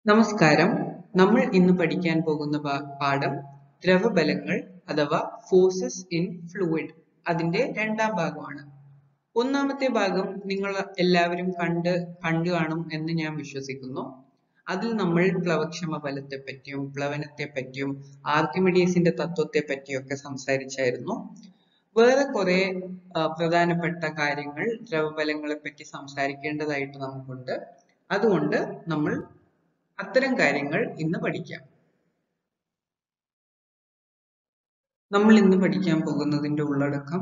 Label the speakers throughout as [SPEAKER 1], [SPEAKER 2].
[SPEAKER 1] നമസ്കാരം നമ്മൾ ഇന്ന് പഠിക്കാൻ പോകുന്ന പാ- പാഠം ദ്രവബലങ്ങൾ അഥവാ ഫോഴ്സസ് ഇൻ ഫ്ലൂയിഡ് അതിന്റെ രണ്ടാം ഭാഗമാണ് ഒന്നാമത്തെ ഭാഗം നിങ്ങൾ എല്ലാവരും കണ്ട് കണ്ടു കാണും എന്ന് ഞാൻ വിശ്വസിക്കുന്നു അതിൽ നമ്മൾ പ്ലവക്ഷമ ബലത്തെ പറ്റിയും പ്ലവനത്തെ പറ്റിയും ആർക്കിമിഡീസിന്റെ തത്വത്തെ പറ്റിയൊക്കെ സംസാരിച്ചായിരുന്നു വേറെ കുറെ ആ, പ്രധാനപ്പെട്ട കാര്യങ്ങൾ ദ്രവബലങ്ങളെ പറ്റി സംസാരിക്കേണ്ടതായിട്ട് നമുക്കുണ്ട് അതുകൊണ്ട് നമ്മൾ അത്തരം കാര്യങ്ങൾ ഇന്ന് പഠിക്കാം നമ്മൾ ഇന്ന് പഠിക്കാൻ പോകുന്നതിന്റെ ഉള്ളടക്കം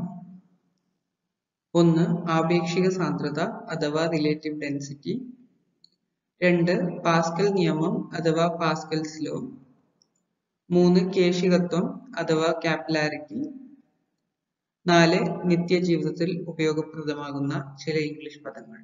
[SPEAKER 1] ഒന്ന് ആപേക്ഷിക സാന്ദ്രത അഥവാ റിലേറ്റീവ് ഡെൻസിറ്റി രണ്ട് പാസ്കൽ നിയമം അഥവാ പാസ്കൽസ് ലോ മൂന്ന് കേശികത്വം അഥവാ കാപ്പിലാരിറ്റി നാല് നിത്യജീവിതത്തിൽ ഉപയോഗപ്രദമാകുന്ന ചില ഇംഗ്ലീഷ് പദങ്ങൾ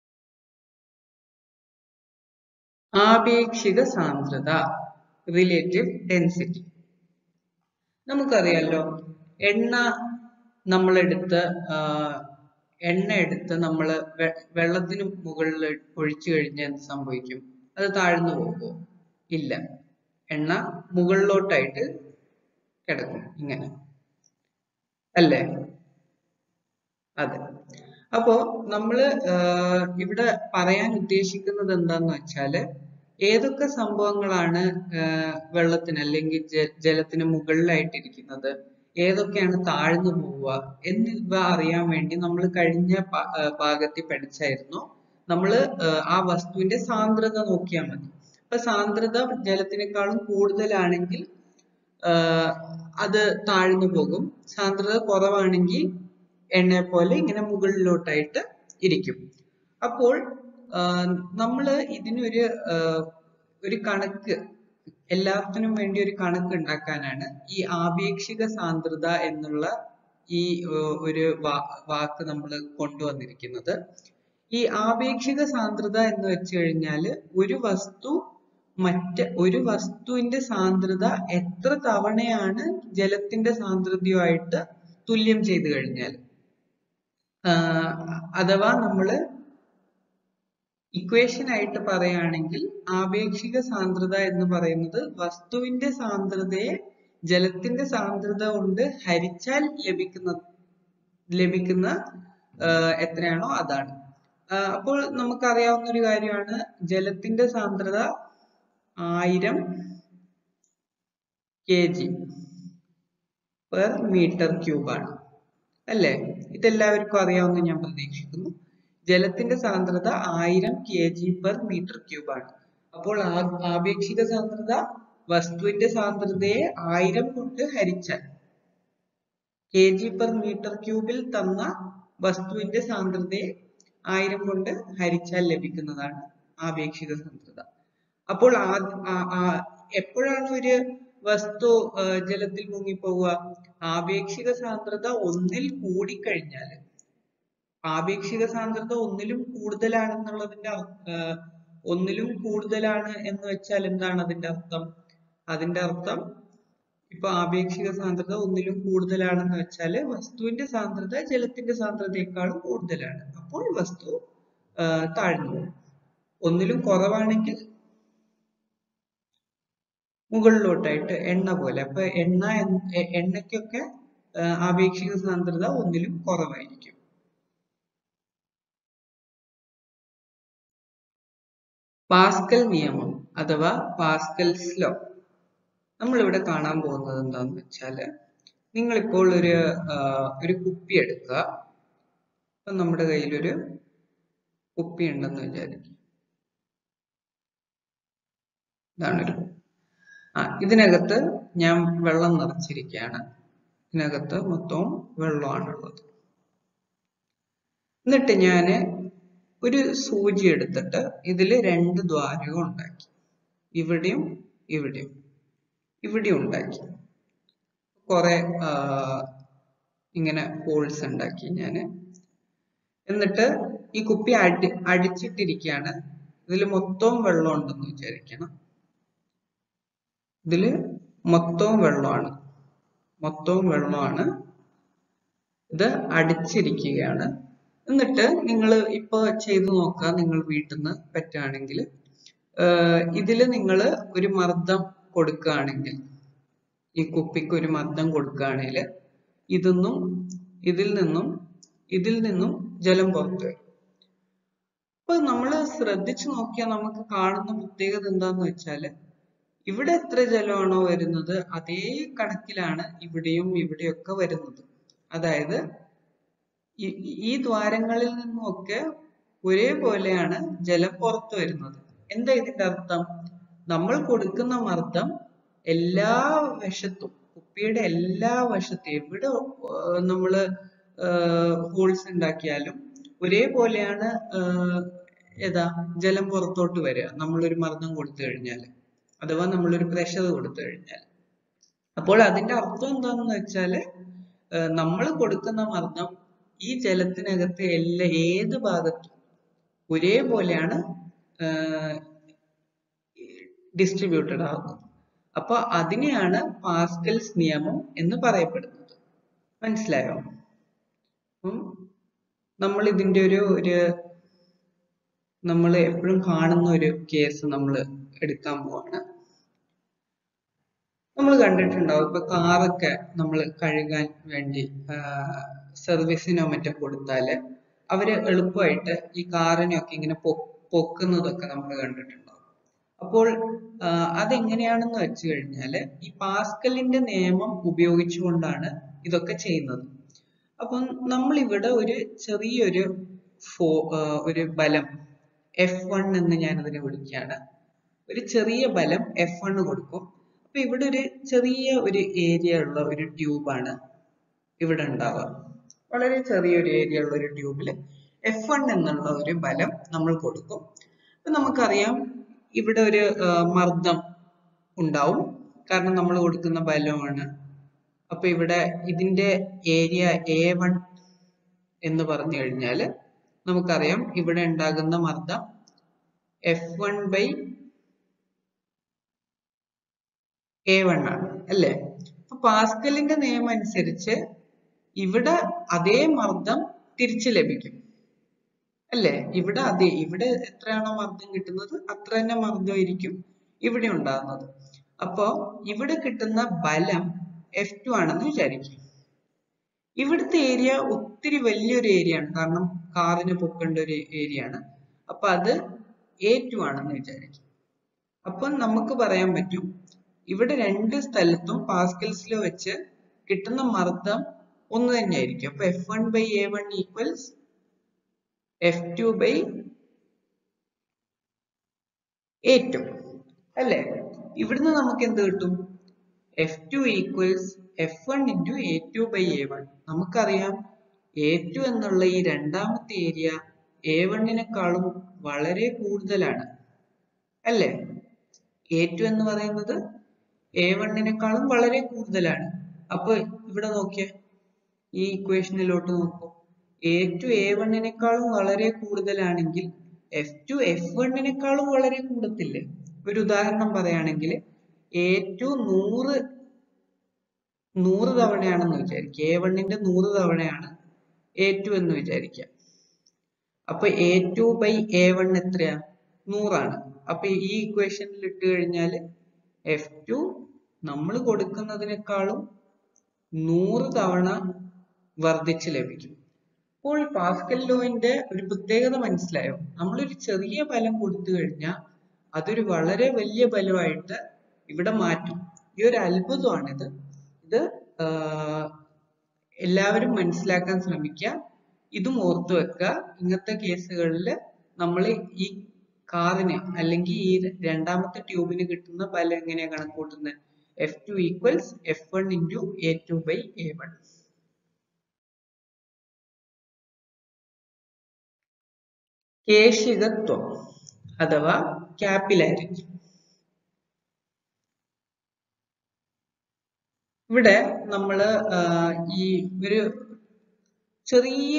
[SPEAKER 1] ആപേക്ഷിക സാന്ദ്രത റിലേറ്റീവ് ഡെൻസിറ്റി നമുക്കറിയാലോ എണ്ണ നമ്മളെടുത്ത് ആ, എണ്ണ എടുത്ത് നമ്മൾ വെള്ളത്തിന് മുകളിൽ ഒഴിച്ചു കഴിഞ്ഞാൽ എന്ത് സംഭവിക്കും അത് താഴ്ന്നു പോകുമോ ഇല്ല എണ്ണ മുകളിലോട്ടായിട്ട് കിടക്കും ഇങ്ങനെ അല്ലേ അതെ അപ്പോ നമ്മള് ആഹ് ഇവിടെ പറയാൻ ഉദ്ദേശിക്കുന്നത് എന്താന്ന് വെച്ചാല് ഏതൊക്കെ സംഭവങ്ങളാണ് ആഹ് വെള്ളത്തിന് അല്ലെങ്കിൽ ജ- ജലത്തിന് മുകളിലായിട്ടിരിക്കുന്നത് ഏതൊക്കെയാണ് താഴ്ന്നു പോവുക എന്നിവ അറിയാൻ വേണ്ടി നമ്മൾ കഴിഞ്ഞ പ- ആഹ് ഭാഗത്തിൽ പഠിച്ചായിരുന്നു നമ്മൾ ആ വസ്തുവിന്റെ സാന്ദ്രത നോക്കിയാൽ മതി അപ്പൊ സാന്ദ്രത ജലത്തിനേക്കാളും കൂടുതലാണെങ്കിൽ ആഹ് അത് താഴ്ന്നു പോകും സാന്ദ്രത കുറവാണെങ്കിൽ എണ്ണയെ പോലെ ഇങ്ങനെ മുകളിലോട്ടായിട്ട് ഇരിക്കും അപ്പോൾ ആഹ് നമ്മള് ഇതിനൊരു ആഹ് ഒരു കണക്ക് എല്ലാത്തിനും വേണ്ടി ഒരു കണക്ക് ഉണ്ടാക്കാനാണ് ഈ ആപേക്ഷിക സാന്ദ്രത എന്നുള്ള ഈ ആഹ് ഒരു വാ- വാക്ക് നമ്മൾ കൊണ്ടുവന്നിരിക്കുന്നത് ഈ ആപേക്ഷിക സാന്ദ്രത എന്ന് വെച്ച് കഴിഞ്ഞാല് ഒരു വസ്തു മറ്റ് ഒരു വസ്തുവിന്റെ സാന്ദ്രത എത്ര തവണയാണ് ജലത്തിന്റെ സാന്ദ്രതയുമായിട്ട് തുല്യം ചെയ്തു കഴിഞ്ഞാൽ ആഹ് അഥവാ നമ്മള് ഇക്വേഷൻ ആയിട്ട് പറയുകയാണെങ്കിൽ ആപേക്ഷിക സാന്ദ്രത എന്ന് പറയുന്നത് വസ്തുവിന്റെ സാന്ദ്രതയെ ജലത്തിന്റെ സാന്ദ്രത കൊണ്ട് ഹരിച്ചാൽ ലഭിക്കുന്ന ലഭിക്കുന്ന ആഹ് എത്രയാണോ അതാണ് ആഹ് അപ്പോൾ നമുക്കറിയാവുന്ന ഒരു കാര്യമാണ് ജലത്തിന്റെ സാന്ദ്രത ആയിരം K G per metre cube ആണ് അല്ലേ ഇതെല്ലാവർക്കും അറിയാമെന്ന് ഞാൻ പ്രതീക്ഷിക്കുന്നു ജലത്തിന്റെ സാന്ദ്രത ആയിരം K G per metre cube ആണ് അപ്പോൾ ആ- ആപേക്ഷിക സാന്ദ്രത വസ്തുവിന്റെ സാന്ദ്രതയെ ആയിരം കൊണ്ട് ഹരിച്ചാൽ കെ ജി പെർ മീറ്റർ ക്യൂബിൽ തന്ന വസ്തുവിന്റെ സാന്ദ്രതയെ ആയിരം കൊണ്ട് ഹരിച്ചാൽ ലഭിക്കുന്നതാണ് ആപേക്ഷിക സാന്ദ്രത അപ്പോൾ ആ- ആ- ആ- എപ്പോഴാണ് ഒരു വസ്തു ആ, ജലത്തിൽ മുങ്ങിപ്പോവുക ആപേക്ഷിക സാന്ദ്രത ഒന്നിൽ കൂടിക്കഴിഞ്ഞാൽ ആപേക്ഷിക സാന്ദ്രത ഒന്നിലും കൂടുതലാണെന്നുള്ളതിന്റെ അർ- ആ, ഒന്നിലും കൂടുതലാണ് എന്ന് വെച്ചാൽ എന്താണ് അതിന്റെ അർത്ഥം അതിന്റെ അർത്ഥം ഇപ്പൊ ആപേക്ഷിക സാന്ദ്രത ഒന്നിലും കൂടുതലാണെന്ന് വെച്ചാൽ വസ്തുവിന്റെ സാന്ദ്രത ജലത്തിന്റെ സാന്ദ്രതയെക്കാളും കൂടുതലാണ് അപ്പോൾ വസ്തു ആ, താഴ്ന്നു പോകും ഒന്നിലും കുറവാണെങ്കിൽ മുകളിലോട്ടായിട്ട് എണ്ണ പോലെ അപ്പൊ എണ്ണ എൻ- എ- എണ്ണയ്ക്കൊക്കെ ആ, ആപേക്ഷിക സാന്ദ്രത ഒന്നിലും കുറവായിരിക്കും പാസ്കൽ നിയമം അഥവാ പാസ്കൽസ് ലോ നമ്മൾ ഇവിടെ കാണാൻ പോകുന്നത് എന്താന്ന് വെച്ചാല് നിങ്ങളിപ്പോൾ ഒരു ആ, ഒരു കുപ്പി എടുക്കുക ഇപ്പൊ നമ്മുടെ കയ്യിലൊരു കുപ്പി ഉണ്ടെന്ന് വിചാരിക്കും ഇതാണൊരു ആ ഇതിനകത്ത് ഞാൻ വെള്ളം നിറച്ചിരിക്കുകയാണ് ഇതിനകത്ത് മൊത്തവും വെള്ളമാണുള്ളത് എന്നിട്ട് ഞാന് ഒരു സൂചി എടുത്തിട്ട് ഇതിൽ രണ്ട് ദ്വാരകം ഉണ്ടാക്കി ഇവിടെയും ഇവിടെയും ഇവിടെ ഉണ്ടാക്കി കുറെ ഇങ്ങനെ ഹോൾസ് ഉണ്ടാക്കി ഞാന് എന്നിട്ട് ഈ കുപ്പി അടി അടിച്ചിട്ടിരിക്കുകയാണ് ഇതിൽ മൊത്തവും വെള്ളം ഉണ്ടെന്ന് വിചാരിക്കണം ഇതില് മൊത്തവും വെള്ളമാണ് മൊത്തവും വെള്ളമാണ് ഇത് അടിച്ചിരിക്കുകയാണ് എന്നിട്ട് നിങ്ങൾ ഇപ്പൊ ചെയ്തു നോക്കുക നിങ്ങൾ വീട്ടിൽ നിന്ന് പറ്റുകയാണെങ്കിൽ ഇതിൽ നിങ്ങൾ ഒരു മർദ്ദം കൊടുക്കുകയാണെങ്കിൽ ഈ കുപ്പിക്ക് ഒരു മർദ്ദം കൊടുക്കുകയാണെങ്കിൽ ഇതൊന്നും ഇതിൽ നിന്നും ഇതിൽ നിന്നും ജലം പുറത്തു വരും അപ്പൊ നമ്മൾ ശ്രദ്ധിച്ചു നോക്കിയാൽ നമുക്ക് കാണുന്ന പ്രത്യേകത എന്താന്ന് വെച്ചാല് ഇവിടെ എത്ര ജലമാണോ വരുന്നത് അതേ കണക്കിലാണ് ഇവിടെയും ഇവിടെയൊക്കെ വരുന്നത് അതായത് ഈ ദ്വാരങ്ങളിൽ നിന്നുമൊക്കെ ഒരേപോലെയാണ് ജലം പുറത്തു വരുന്നത് എന്താ ഇതിന്റെ അർത്ഥം നമ്മൾ കൊടുക്കുന്ന മർദ്ദം എല്ലാ വശത്തും കുപ്പിയുടെ എല്ലാ വശത്തും എവിടെ നമ്മള് ഹോൾസ് ഉണ്ടാക്കിയാലും ഒരേപോലെയാണ് ഏതാ ജലം പുറത്തോട്ട് വരിക നമ്മളൊരു മർദ്ദം കൊടുത്തു കഴിഞ്ഞാൽ അഥവാ നമ്മളൊരു പ്രഷർ കൊടുത്തു കഴിഞ്ഞാൽ അപ്പോൾ അതിന്റെ അർത്ഥം എന്താണെന്ന് വെച്ചാല് നമ്മൾ കൊടുക്കുന്ന മർദ്ദം ഈ ജലത്തിനകത്തെ എല്ലാ ഏത് ഭാഗത്തും ഒരേപോലെയാണ് ഡിസ്ട്രിബ്യൂട്ടഡ് ആകുന്നത് അപ്പൊ അതിനെയാണ് പാസ്കൽസ് നിയമം എന്ന് പറയപ്പെടുന്നത് മനസ്സിലായോ നമ്മൾ ഇതിന്റെ ഒരു ഒരു നമ്മൾ എപ്പോഴും കാണുന്ന ഒരു കേസ് നമ്മൾ എടുക്കാൻ പോവാണ് നമ്മൾ കണ്ടിട്ടുണ്ടാവും ഇപ്പൊ കാറൊക്കെ നമ്മൾ കഴുകാൻ വേണ്ടി സർവീസിനോ മറ്റോ കൊടുത്താല് അവര് എളുപ്പമായിട്ട് ഈ കാറിനെയൊക്കെ ഇങ്ങനെ പൊ പൊക്കുന്നതൊക്കെ നമ്മൾ കണ്ടിട്ടുണ്ടാവും അപ്പോൾ അതെങ്ങനെയാണെന്ന് വെച്ച് കഴിഞ്ഞാല് ഈ പാസ്കലിന്റെ നിയമം ഉപയോഗിച്ചുകൊണ്ടാണ് ഇതൊക്കെ ചെയ്യുന്നത് അപ്പം നമ്മൾ ഇവിടെ ഒരു ചെറിയൊരു ഫോ ഒരു ബലം എഫ് വൺ എന്ന് ഞാൻ അതിനെ വിളിക്കുകയാണ് ഒരു ചെറിയ ബലം എഫ് വൺ കൊടുക്കും അപ്പൊ ഇവിടെ ഒരു ചെറിയ ഒരു ഏരിയ ഉള്ള ഒരു ട്യൂബാണ് ഇവിടെ ഉണ്ടാവുക വളരെ ചെറിയൊരു ഏരിയ ഉള്ള ഒരു ട്യൂബിൽ എഫ് വൺ എന്നുള്ള ഒരു ബലം നമ്മൾ കൊടുക്കും അപ്പൊ നമുക്കറിയാം ഇവിടെ ഒരു മർദ്ദം ഉണ്ടാവും കാരണം നമ്മൾ കൊടുക്കുന്ന ബലമാണ് അപ്പൊ ഇവിടെ ഇതിന്റെ ഏരിയ എ വൺ എന്ന് പറഞ്ഞു കഴിഞ്ഞാൽ നമുക്കറിയാം ഇവിടെ ഉണ്ടാകുന്ന മർദ്ദം F one by A one ആണ് അല്ലേ അപ്പൊ പാസ്കലിന്റെ നിയമം അനുസരിച്ച് ഇവിടെ അതേ മർദ്ദം തിരിച്ചു ലഭിക്കും അല്ലേ ഇവിടെ അതേ ഇവിടെ എത്രയാണോ മർദ്ദം കിട്ടുന്നത് അത്ര തന്നെ മർദ്ദമായിരിക്കും ഇവിടെ ഉണ്ടാകുന്നത് അപ്പോ ഇവിടെ കിട്ടുന്ന ബലം എഫ് ടു ആണെന്ന് വിചാരിക്കും ഇവിടുത്തെ ഏരിയ ഒത്തിരി വലിയൊരു ഏരിയ ആണ് കാരണം കാറിന് പൊക്കേണ്ട ഒരു ഏരിയ ആണ് അപ്പൊ അത് എ ടു ആണെന്ന് വിചാരിക്കും അപ്പൊ നമുക്ക് പറയാൻ പറ്റും ഇവിടെ രണ്ട് സ്ഥലത്തും പാസ്കൽസിൽ വെച്ച് കിട്ടുന്ന മർദ്ദം ഒന്ന് തന്നെയായിരിക്കും അപ്പൊ F one by A one equals F two by A two അല്ലേ ഇവിടുന്ന് നമുക്ക് എന്ത് കിട്ടും F two equals F one into A two by A one നമുക്കറിയാം എ ടു എന്നുള്ള ഈ രണ്ടാമത്തെ ഏരിയ എ വണ്ണിനെക്കാളും വളരെ കൂടുതലാണ് അല്ലേ എ ടു എന്ന് പറയുന്നത് എ വണ്ണിനെക്കാളും വളരെ കൂടുതലാണ് അപ്പൊ ഇവിടെ നോക്കിയേ ഈ ഇക്വേഷനിലോട്ട് നോക്കൂ എ ടു എ വണ്ണിനെക്കാളും വളരെ കൂടുതലാണെങ്കിൽ എഫ് ടു എഫ് വണ്ണിനെക്കാളും വളരെ കൂടത്തില്ലേ ഒരു ഉദാഹരണം പറയുകയാണെങ്കിൽ എ ടു നൂറ് നൂറ് തവണയാണെന്ന് വിചാരിക്കുക എ വണ്ണിന്റെ നൂറ് തവണയാണ് എ ടു എന്ന് വിചാരിക്കുക അപ്പൊ A two by A one എത്രയാ നൂറാണ് അപ്പൊ ഈ ഇക്വേഷനിൽ ഇട്ട് കഴിഞ്ഞാൽ എഫ് ടു നമ്മൾ കൊടുക്കുന്നതിനേക്കാളും നൂറ് തവണ വർദ്ധിച്ച് ലഭിക്കും അപ്പോൾ പാസ്കൽ ലോയിന്റെ ഒരു പ്രത്യേകത മനസ്സിലായോ നമ്മളൊരു ചെറിയ ബലം കൊടുത്തു കഴിഞ്ഞാൽ അതൊരു വളരെ വലിയ ബലമായിട്ട് ഇവിടെ മാറ്റും ഈ ഒരു അത്ഭുതമാണിത് ഇത് എല്ലാവരും മനസ്സിലാക്കാൻ ശ്രമിക്കുക ഇതും ഓർത്തു വെക്കുക ഇങ്ങനത്തെ കേസുകളിൽ നമ്മൾ ഈ കാറിന് അല്ലെങ്കിൽ ഈ രണ്ടാമത്തെ ട്യൂബിന് കിട്ടുന്ന ബലം എങ്ങനെയാണ് കണക്കൂട്ടുന്നത് F two equals F one into A two by A one കേശികത്വം അഥവാ ക്യാപ്പിലാരിറ്റി ഇവിടെ നമ്മൾ ഈ ഒരു ചെറിയ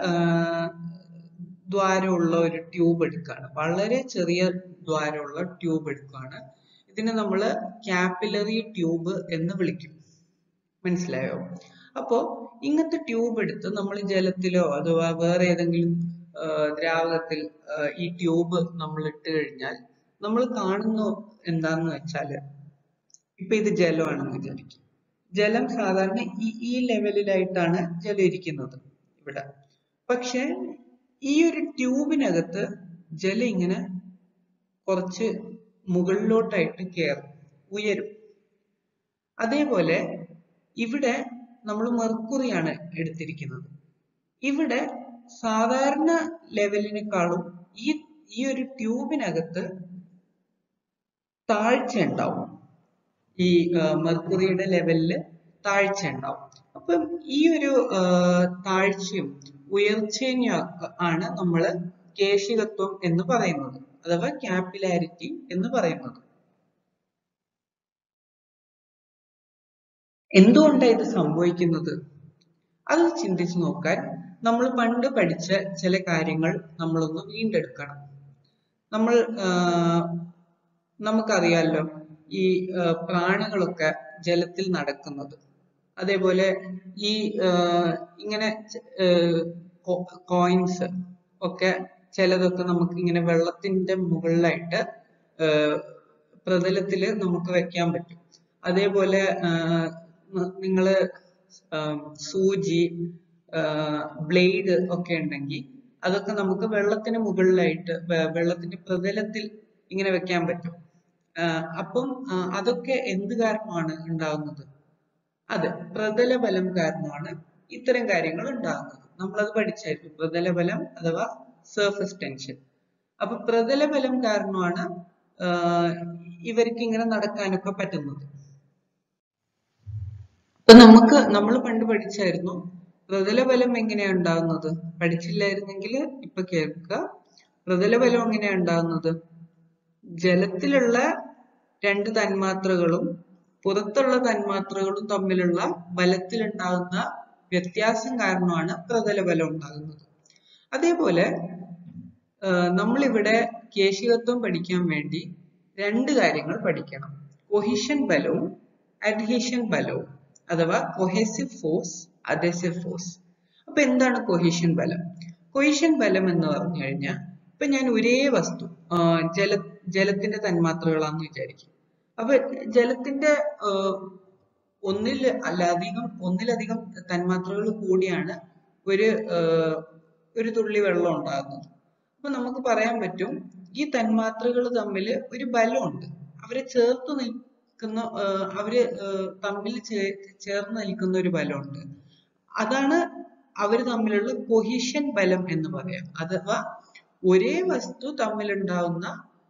[SPEAKER 1] ദ്വാരമുള്ള ഒരു ട്യൂബ് എടുക്കുകയാണ് വളരെ ചെറിയ ദ്വാരമുള്ള ട്യൂബ് എടുക്കുകയാണ് ഇതിനെ നമ്മൾ ക്യാപ്പിലറി ട്യൂബ് എന്ന് വിളിക്കും മനസ്സിലായോ അപ്പോ ഇങ്ങനത്തെ ട്യൂബ് എടുത്ത് നമ്മൾ ജലത്തിലോ അഥവാ വേറെ ഏതെങ്കിലും ദ്രാവകത്തിൽ ഈ ട്യൂബ് നമ്മൾ ഇട്ട് കഴിഞ്ഞാൽ നമ്മൾ കാണുന്ന എന്താന്ന് വെച്ചാല് ഇപ്പൊ ഇത് ജലമാണെന്ന് വിചാരിക്കും ജലം സാധാരണ ഈ ഈ ലെവലിലായിട്ടാണ് ജലം ഇരിക്കുന്നത് ഇവിടെ പക്ഷെ ഈ ഒരു ട്യൂബിനകത്ത് ജലം ഇങ്ങനെ കുറച്ച് മുകളിലോട്ടായിട്ട് കയറും ഉയരും അതേപോലെ ഇവിടെ നമ്മൾ മെർക്കുറിയാണ് എടുത്തിരിക്കുന്നത് ഇവിടെ സാധാരണ ലെവലിനേക്കാളും ഈ ഈ ഒരു ട്യൂബിനകത്ത് താഴ്ച ഉണ്ടാവും ഈ മെർക്കുറിയുടെ ലെവലില് താഴ്ച ഉണ്ടാവും അപ്പം ഈ ഒരു താഴ്ചയും ഉയർച്ചയും ആണ് നമ്മൾ കേശികത്വം എന്ന് പറയുന്നത് അഥവാ ക്യാപ്പിലാരിറ്റി എന്ന് പറയുന്നത് എന്തുകൊണ്ടാണ് ഇത് സംഭവിക്കുന്നത് അത് ചിന്തിച്ചു നോക്കാൻ നമ്മൾ പണ്ട് പഠിച്ച ചില കാര്യങ്ങൾ നമ്മളൊന്ന് വീണ്ടെടുക്കണം നമ്മൾ നമുക്കറിയാലോ ഈ പ്രാണികളൊക്കെ ജലത്തിൽ നടക്കുന്നത് അതേപോലെ ഈ ഇങ്ങനെ കോയിൻസ് ഒക്കെ ചിലതൊക്കെ നമുക്ക് ഇങ്ങനെ വെള്ളത്തിന്റെ മുകളിലായിട്ട് പ്രതലത്തിൽ നമുക്ക് വെക്കാൻ പറ്റും അതേപോലെ നിങ്ങൾ സൂചി ബ്ലേഡ് ഒക്കെ ഉണ്ടെങ്കിൽ അതൊക്കെ നമുക്ക് വെള്ളത്തിന് മുകളിലായിട്ട് വെള്ളത്തിന്റെ പ്രതലത്തിൽ ഇങ്ങനെ വെക്കാൻ പറ്റും അപ്പം അതൊക്കെ എന്ത് കാരണമാണ് ഉണ്ടാകുന്നത് അതെ പ്രതല ബലം കാരണമാണ് ഇത്തരം കാര്യങ്ങൾ ഉണ്ടാകുന്നത് നമ്മളത് പഠിച്ചായിരുന്നു പ്രതല ബലം അഥവാ സർഫസ് ടെൻഷൻ അപ്പൊ പ്രതല ബലം കാരണമാണ് ഇവർക്ക് ഇങ്ങനെ നടക്കാനൊക്കെ പറ്റുന്നത് അപ്പൊ നമുക്ക് നമ്മൾ പണ്ട് പഠിച്ചായിരുന്നു പ്രതലബലം എങ്ങനെയാ ഉണ്ടാകുന്നത് പഠിച്ചില്ലായിരുന്നെങ്കിൽ ഇപ്പൊ കേൾക്കുക പ്രതലബലം എങ്ങനെയാ ഉണ്ടാകുന്നത് ജലത്തിലുള്ള രണ്ട് തന്മാത്രകളും പുറത്തുള്ള തന്മാത്രകളും തമ്മിലുള്ള ബലത്തിലുണ്ടാകുന്ന വ്യത്യാസം കാരണമാണ് പ്രതലബലം ഉണ്ടാകുന്നത് അതേപോലെ നമ്മളിവിടെ കേശികത്വം പഠിക്കാൻ വേണ്ടി രണ്ട് കാര്യങ്ങൾ പഠിക്കണം കൊഹിഷൻ ബലവും അഡ്ഹീഷൻ ബലവും അഥവാ കൊഹേസീവ് ഫോഴ്സ് അഡേസീവ് ഫോഴ്സ് അപ്പൊ എന്താണ് കൊഹിഷൻ ബലം കൊഹിഷൻ ബലം എന്ന് പറഞ്ഞു കഴിഞ്ഞാൽ ഇപ്പൊ ഞാൻ ഒരേ വസ്തു ജല ജലത്തിന്റെ തന്മാത്രകളാന്ന് വിചാരിക്കും അപ്പൊ ജലത്തിന്റെ ഒന്നിൽ അല്ലധികം ഒന്നിലധികം തന്മാത്രകൾ കൂടിയാണ് ഒരു ഒരു തുള്ളി വെള്ളം ഉണ്ടാകുന്നത് അപ്പൊ നമുക്ക് പറയാൻ പറ്റും ഈ തന്മാത്രകൾ തമ്മിൽ ഒരു ബലമുണ്ട് അവരെ ചേർത്ത് നിൽക്കുന്ന അവര് തമ്മിൽ ചേർന്ന് നിൽക്കുന്ന ഒരു ബലമുണ്ട് അതാണ് അവർ തമ്മിലുള്ള കൊഹിഷൻ ബലം എന്ന് പറയാം അഥവാ ഒരേ വസ്തു തമ്മിലുണ്ടാവുന്ന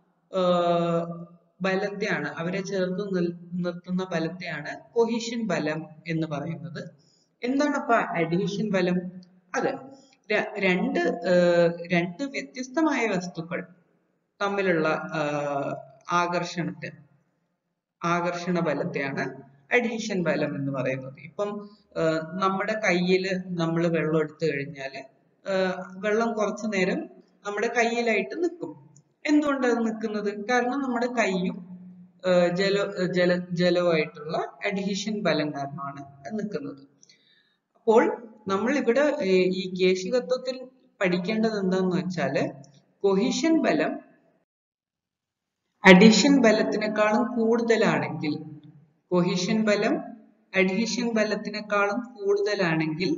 [SPEAKER 1] ബലത്തെയാണ് അവരെ ചേർത്ത് നിർത്തുന്ന ബലത്തെയാണ് കൊഹിഷൻ ബലം എന്ന് പറയുന്നത് എന്താണ് അപ്പൊ അഡീഷൻ ബലം അതെ രണ്ട് രണ്ട് വ്യത്യസ്തമായ വസ്തുക്കൾ തമ്മിലുള്ള ആകർഷണത്തെ ആകർഷണ ബലത്തെയാണ് അഡീഷൻ ബലം എന്ന് പറയുന്നത് ഇപ്പം നമ്മുടെ കയ്യിൽ നമ്മൾ വെള്ളം എടുത്തു കഴിഞ്ഞാൽ വെള്ളം കുറച്ചു നേരം നമ്മുടെ കയ്യിലായിട്ട് നിൽക്കും എന്തുകൊണ്ടാണ് നിൽക്കുന്നത് കാരണം നമ്മുടെ കൈയും ജല ജല ജലവുമായിട്ടുള്ള അഡീഷൻ ബലം കാരണമാണ് നിൽക്കുന്നത് അപ്പോൾ നമ്മൾ ഇവിടെ ഈ കേശികത്വത്തിൽ പഠിക്കേണ്ടത് എന്താന്ന് വെച്ചാല് കൊഹിഷൻ ബലം അഡീഷൻ ബലത്തിനേക്കാളും കൂടുതലാണെങ്കിൽ കൊഹിഷൻ ബലം അഡീഷൻ ബലത്തിനേക്കാളും കൂടുതലാണെങ്കിൽ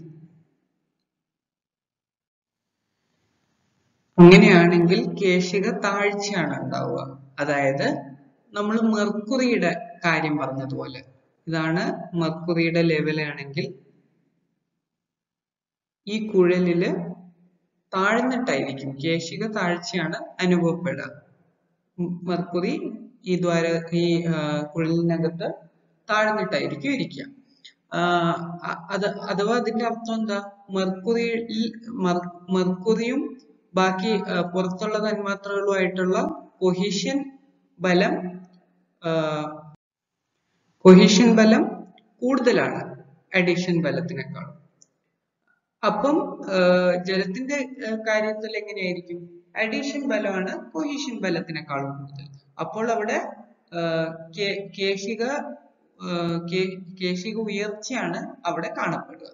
[SPEAKER 1] അങ്ങനെയാണെങ്കിൽ കേശിക താഴ്ചയാണ് ഉണ്ടാവുക അതായത് നമ്മൾ മെർക്കുറിയുടെ കാര്യം പറഞ്ഞതുപോലെ ഇതാണ് മെർക്കുറിയുടെ ലെവൽ ആണെങ്കിൽ ഈ കുഴലില് താഴ്ന്നിട്ടായിരിക്കും കേശിക താഴ്ചയാണ് അനുഭവപ്പെടുക മെർക്കുറി ഈ ദ്വാര ഈ കുഴലിനകത്ത് താഴ്ന്നിട്ടായിരിക്കും ഇരിക്കുക അത് അഥവാ അതിന്റെ അർത്ഥം എന്താ മെർക്കുറിയിൽ മെർക്കുറിയും ബാക്കി പുറത്തുള്ള തന്മാത്രകളുമായിട്ടുള്ള കൊഹിഷൻ ബലം കൊഹിഷൻ ബലം കൂടുതലാണ് അഡീഷൻ ബലത്തിനേക്കാളും അപ്പം ജലത്തിന്റെ കാര്യത്തിൽ എങ്ങനെയായിരിക്കും അഡീഷൻ ബലമാണ് കൊഹിഷൻ ബലത്തിനേക്കാളും കൂടുതൽ അപ്പോൾ അവിടെ കേശിക കേശിക ഉയർച്ചയാണ് അവിടെ കാണപ്പെടുക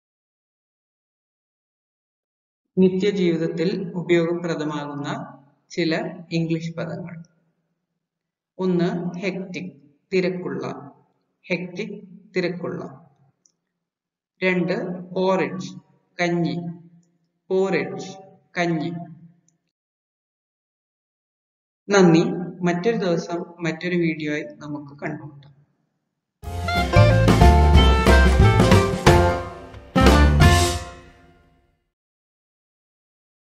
[SPEAKER 1] നിത്യജീവിതത്തിൽ ഉപയോഗപ്രദമാകുന്ന ചില ഇംഗ്ലീഷ് പദങ്ങൾ ഒന്ന് ഹെക്റ്റിക് തിരക്കുള്ള ഹെക്റ്റിക് തിരക്കുള്ള രണ്ട് പോറിഡ്ജ് കഞ്ഞി പോറിഡ്ജ് കഞ്ഞി നന്ദി മറ്റൊരു ദിവസം മറ്റൊരു വീഡിയോയിൽ നമുക്ക് കണ്ടുമുട്ടാം